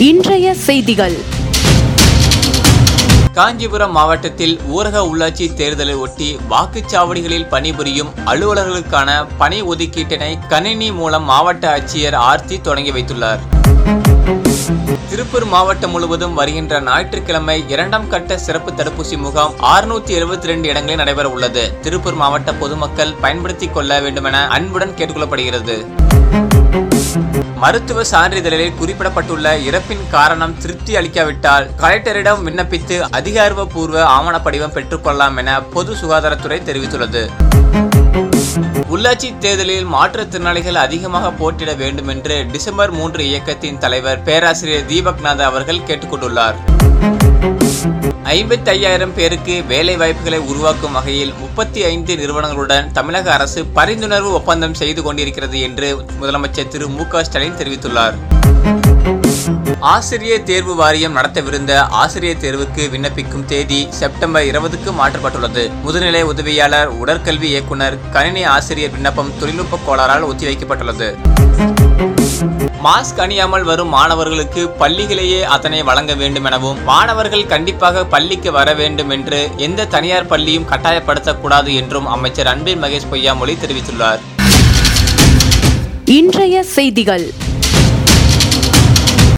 இன்றைய செய்திகள் காஞ்சிபுரம் மாவட்டத்தில் ஊரக உள்ளாட்சி தேர்தலை ஒட்டி வாக்குச்சாவடிகளில் பணிபுரியும் அலுவலர்களுக்கான பணி ஒதுக்கீட்டினை கணினி மூலம் மாவட்ட ஆட்சியர் ஆர்த்தி தொடங்கி வைத்துள்ளார் திருப்பூர் மாவட்டம் முழுவதும் வருகின்ற ஞாயிற்றுக்கிழமை இரண்டாம் கட்ட சிறப்பு தடுப்பூசி முகாம் 672 எழுபத்தி ரெண்டு இடங்களில் நடைபெற உள்ளது திருப்பூர் மாவட்ட பொதுமக்கள் பயன்படுத்திக் கொள்ள வேண்டுமென அன்புடன் கேட்டுக்கொள்ளப்படுகிறது மருத்துவ சான்றிதழில் குறிப்பிடப்பட்டுள்ள இறப்பின் காரணம் திருப்தி அளிக்காவிட்டால் கலெக்டரிடம் விண்ணப்பித்து அதிகாரப்பூர்வ ஆவணப்படிவம் பெற்றுக்கொள்ளலாம் என பொது சுகாதாரத்துறை தெரிவித்துள்ளது உள்ளாட்சி தேர்தலில் மாற்றுத்திறனாளிகள் அதிகமாக போட்டியிட வேண்டும் என்று டிசம்பர் மூன்று இயக்கத்தின் தலைவர் பேராசிரியர் தீபக்நாத் அவர்கள் கேட்டுக்கொண்டுள்ளார் ஐம்பத்தி ஐயாயிரம் பேருக்கு வேலை வாய்ப்புகளை உருவாக்கும் வகையில் முப்பத்தி ஐந்து நிறுவனங்களுடன் தமிழக அரசு பரிந்துணர்வு ஒப்பந்தம் செய்து கொண்டிருக்கிறது என்று முதலமைச்சர் திரு மு க ஸ்டாலின் தெரிவித்துள்ளார் ஆசிரியர் தேர்வு வாரியம் நடத்தவிருந்த ஆசிரியர் தேர்வுக்கு விண்ணப்பிக்கும் தேதி செப்டம்பர் இருபதுக்கு மாற்றப்பட்டுள்ளது முதுநிலை உதவியாளர் உடற்கல்வி இயக்குனர் கணினி ஆசிரியர் விண்ணப்பம் தொழில்நுட்ப கோளாறால் ஒத்திவைக்கப்பட்டுள்ளது மாஸ்க் அணியாமல் வரும் மாணவர்களுக்கு பள்ளிகளையே அதனை வழங்க வேண்டும் எனவும் மாணவர்கள் கண்டிப்பாக பள்ளிக்கு வர வேண்டும் என்று எந்த தனியார் பள்ளியும் கட்டாயப்படுத்தக்கூடாது என்றும் அமைச்சர் அன்பில் மகேஷ் பொய்யாமொழி தெரிவித்துள்ளார் இன்றைய செய்திகள்